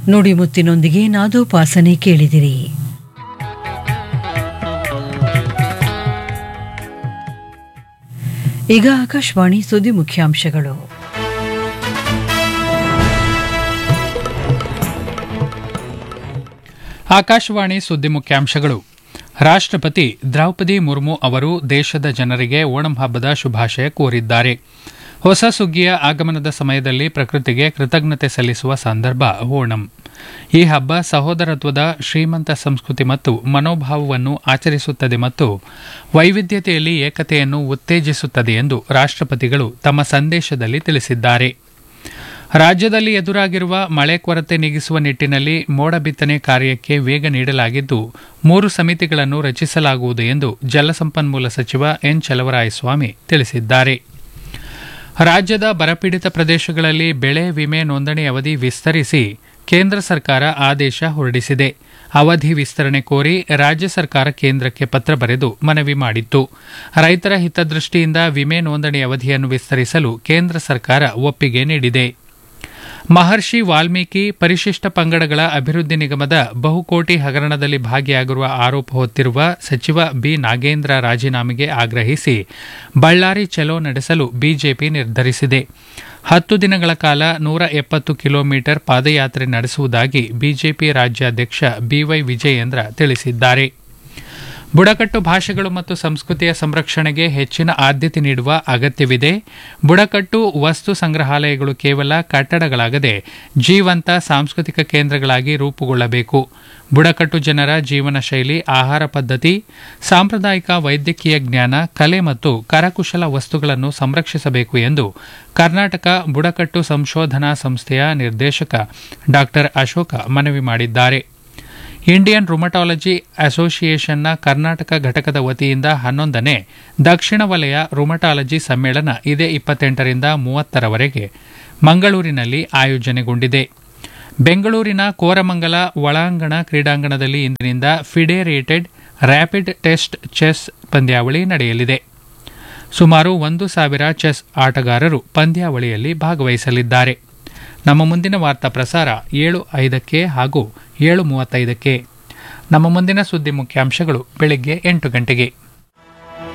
ನುಡಿಮುತ್ತಿನೊಂದಿಗೆ ನಾದೋಪಾಸನೆ ಕೇಳಿದಿರಿ ಈಗ ಆಕಾಶವಾಣಿ ಸುದ್ದಿ ಮುಖ್ಯಾಂಶಗಳು ಆಕಾಶವಾಣಿ ಸುದ್ದಿ ಮುಖ್ಯಾಂಶಗಳು ರಾಷ್ಟ್ರಪತಿ ದ್ರೌಪದಿ ಮುರ್ಮು ಅವರು ದೇಶದ ಜನರಿಗೆ ಓಣಂ ಹಬ್ಬದ ಶುಭಾಶಯ ಕೋರಿದ್ದಾರೆ ಹೊಸ ಸುಗ್ಗಿಯ ಆಗಮನದ ಸಮಯದಲ್ಲಿ ಪ್ರಕೃತಿಗೆ ಕೃತಜ್ಞತೆ ಸಲ್ಲಿಸುವ ಸಂದರ್ಭ ಓಣಂ ಈ ಹಬ್ಬ ಸಹೋದರತ್ವದ ಶ್ರೀಮಂತ ಸಂಸ್ಕೃತಿ ಮತ್ತು ಮನೋಭಾವವನ್ನು ಆಚರಿಸುತ್ತದೆ ಮತ್ತು ವೈವಿಧ್ಯತೆಯಲ್ಲಿ ಏಕತೆಯನ್ನು ಉತ್ತೇಜಿಸುತ್ತದೆ ಎಂದು ರಾಷ್ಟ್ರಪತಿಗಳು ತಮ್ಮ ಸಂದೇಶದಲ್ಲಿ ತಿಳಿಸಿದ್ದಾರೆ ರಾಜ್ಯದಲ್ಲಿ ಎದುರಾಗಿರುವ ಮಳೆ ಕೊರತೆ ನೀಗಿಸುವ ನಿಟ್ಟಿನಲ್ಲಿ ಮೋಡ ಬಿತ್ತನೆ ಕಾರ್ಯಕ್ಕೆ ವೇಗ ನೀಡಲಾಗಿದ್ದು ಮೂರು ಸಮಿತಿಗಳನ್ನು ರಚಿಸಲಾಗುವುದು ಎಂದು ಜಲಸಂಪನ್ಮೂಲ ಸಚಿವ ಎನ್ ಚಲವರಾಯಸ್ವಾಮಿ ತಿಳಿಸಿದ್ದಾರೆ ರಾಜ್ಯದ ಬರಪೀಡಿತ ಪ್ರದೇಶಗಳಲ್ಲಿ ಬೆಳೆ ವಿಮೆ ನೋಂದಣಿ ಅವಧಿ ವಿಸ್ತರಿಸಿ ಕೇಂದ್ರ ಸರ್ಕಾರ ಆದೇಶ ಹೊರಡಿಸಿದೆ ಅವಧಿ ವಿಸ್ತರಣೆ ಕೋರಿ ರಾಜ್ಯ ಸರ್ಕಾರ ಕೇಂದ್ರಕ್ಕೆ ಪತ್ರ ಬರೆದು ಮನವಿ ಮಾಡಿತ್ತು ರೈತರ ಹಿತದೃಷ್ಟಿಯಿಂದ ವಿಮೆ ನೋಂದಣಿ ಅವಧಿಯನ್ನು ವಿಸ್ತರಿಸಲು ಕೇಂದ್ರ ಸರ್ಕಾರ ಒಪ್ಪಿಗೆ ನೀಡಿದೆ ಮಹರ್ಷಿ ವಾಲ್ಮೀಕಿ ಪರಿಶಿಷ್ಟ ಪಂಗಡಗಳ ಅಭಿವೃದ್ಧಿ ನಿಗಮದ ಬಹುಕೋಟಿ ಹಗರಣದಲ್ಲಿ ಭಾಗಿಯಾಗಿರುವ ಆರೋಪ ಹೊತ್ತಿರುವ ಸಚಿವ ಬಿ ನಾಗೇಂದ್ರ ರಾಜೀನಾಮೆಗೆ ಆಗ್ರಹಿಸಿ ಬಳ್ಳಾರಿ ಚಲೋ ನಡೆಸಲು ಬಿಜೆಪಿ ನಿರ್ಧರಿಸಿದೆ ಹತ್ತು ದಿನಗಳ ಕಾಲ ನೂರ ಎಪ್ಪತ್ತು ಕಿಲೋಮೀಟರ್ ಪಾದಯಾತ್ರೆ ನಡೆಸುವುದಾಗಿ ಬಿಜೆಪಿ ರಾಜ್ಯಾಧ್ಯಕ್ಷ ಬಿವೈ ವಿಜಯೇಂದ್ರ ತಿಳಿಸಿದ್ದಾರೆ ಬುಡಕಟ್ಟು ಭಾಷೆಗಳು ಮತ್ತು ಸಂಸ್ಕೃತಿಯ ಸಂರಕ್ಷಣೆಗೆ ಹೆಚ್ಚಿನ ಆದ್ಯತೆ ನೀಡುವ ಅಗತ್ಯವಿದೆ ಬುಡಕಟ್ಟು ವಸ್ತು ಸಂಗ್ರಹಾಲಯಗಳು ಕೇವಲ ಕಟ್ಟಡಗಳಾಗದೆ ಜೀವಂತ ಸಾಂಸ್ಕೃತಿಕ ಕೇಂದ್ರಗಳಾಗಿ ರೂಪುಗೊಳ್ಳಬೇಕು ಬುಡಕಟ್ಟು ಜನರ ಜೀವನ ಶೈಲಿ ಆಹಾರ ಪದ್ಧತಿ ಸಾಂಪ್ರದಾಯಿಕ ವೈದ್ಯಕೀಯ ಜ್ಞಾನ ಕಲೆ ಮತ್ತು ಕರಕುಶಲ ವಸ್ತುಗಳನ್ನು ಸಂರಕ್ಷಿಸಬೇಕು ಎಂದು ಕರ್ನಾಟಕ ಬುಡಕಟ್ಟು ಸಂಶೋಧನಾ ಸಂಸ್ಥೆಯ ನಿರ್ದೇಶಕ ಡಾ ಅಶೋಕ ಮನವಿ ಮಾಡಿದ್ದಾರೆ ಇಂಡಿಯನ್ ರುಮಟಾಲಜಿ ಅಸೋಸಿಯೇಷನ್ನ ಕರ್ನಾಟಕ ಘಟಕದ ವತಿಯಿಂದ ಹನ್ನೊಂದನೇ ದಕ್ಷಿಣ ವಲಯ ರುಮಟಾಲಜಿ ಸಮ್ಮೇಳನ ಇದೇ ಇಪ್ಪತ್ತೆಂಟರಿಂದ ಮೂವತ್ತರವರೆಗೆ ಮಂಗಳೂರಿನಲ್ಲಿ ಆಯೋಜನೆಗೊಂಡಿದೆ ಬೆಂಗಳೂರಿನ ಕೋರಮಂಗಲ ಒಳಾಂಗಣ ಕ್ರೀಡಾಂಗಣದಲ್ಲಿ ಇಂದಿನಿಂದ ಫಿಡೆರೇಟೆಡ್ ರ್ಯಾಪಿಡ್ ಟೆಸ್ಟ್ ಚೆಸ್ ಪಂದ್ಯಾವಳಿ ನಡೆಯಲಿದೆ ಸುಮಾರು ಒಂದು ಸಾವಿರ ಚೆಸ್ ಆಟಗಾರರು ಪಂದ್ಯಾವಳಿಯಲ್ಲಿ ಭಾಗವಹಿಸಲಿದ್ದಾರೆ ನಮ್ಮ ಮುಂದಿನ ವಾರ್ತಾ ಪ್ರಸಾರ ಏಳು ಐದಕ್ಕೆ ಹಾಗೂ ಏಳು ಮೂವತ್ತೈದಕ್ಕೆ ನಮ್ಮ ಮುಂದಿನ ಸುದ್ದಿ ಮುಖ್ಯಾಂಶಗಳು ಬೆಳಗ್ಗೆ ಎಂಟು ಗಂಟೆಗೆ